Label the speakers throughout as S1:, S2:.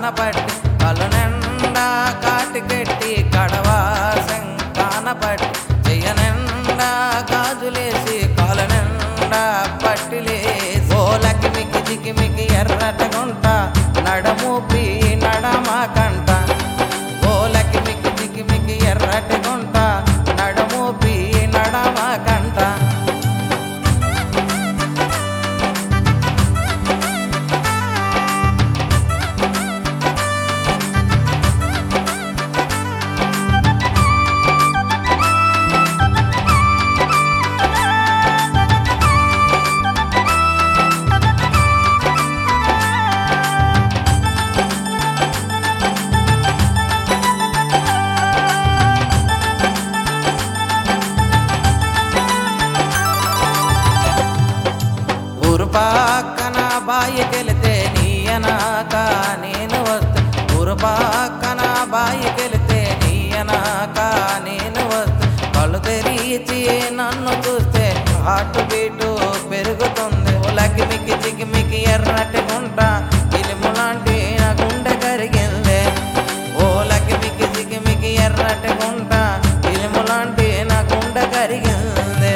S1: కానపట్టి కళ్ళు నిండా కాటికెట్టి కడవాసం కానపట్టి చెయ్య నిండా గాజులేసి కాలు నిండా పట్టిలేసి ఓలకి మికి జికి మికి ఎర్రట గుంట నడమూపి నడమ కంట ఓలకి మికి జికి మికి ఎర్రటి గుంట నడమూపి నడమ కంట ఊరు పక్కన బాయికెళితే నీయనాక నేను వస్తా ఊరు పక్కన బాయికెళితే నీయనాక నేను వస్తా కళ్ళు తెరిచి నన్ను చూస్తే హార్ట్ బీటు పెరుగుతుంది ఓలకి మికి చికి మికి ఎర్రటి గుంట ఇలుము లాంటి నా గుండె కరిగిందే ఓలకి మికి చికి మికి ఎర్రటి గుంట ఇలుము లాంటి నా గుండె కరిగిందే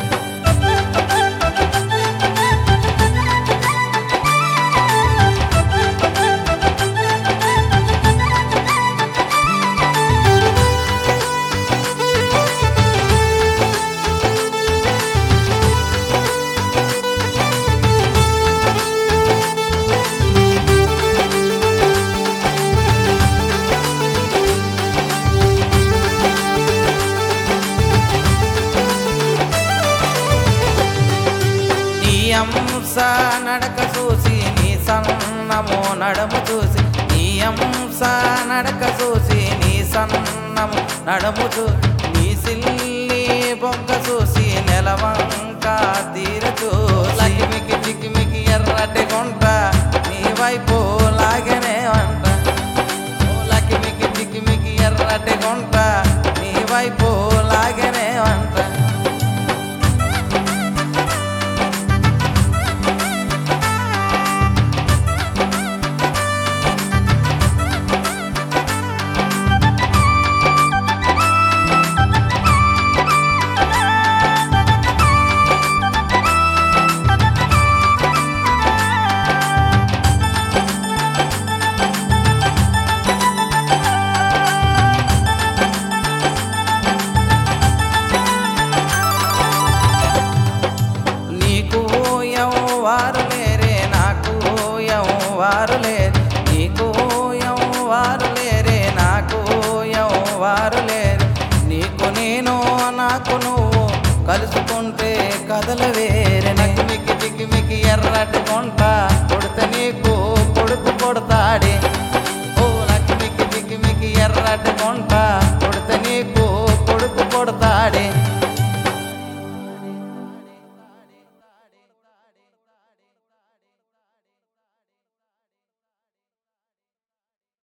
S1: నీ అంశ నడక చూసి నీ సన్నము నడము చూసి నీ అంశ నడక చూసి నీ సన్నము నడము చూసి నీ సిల్లి బొంక చూసి నెలవంక తీర చూసి మికి చికి మికి ఎర్రటి గుంట నీ వైపు లాగనే అంట లకి మికి చికి మికి ఎర్రటి గుంట నీ వైపు లాగనే అంట నీకు వారు లేరే నాకు వారు లేరు నీకు వారు లేరే నాకు వారు లేరు నీకు నేను నాకు నువ్వు కలుసుకుంటే కథలు వేరే నాకు మికి చికి మికి ఎర్రటి కొంట కొడితే నీకు కొడుకు కొడతాడే ఓ నాకు మికి చికి మికి ఎర్రటి కొంట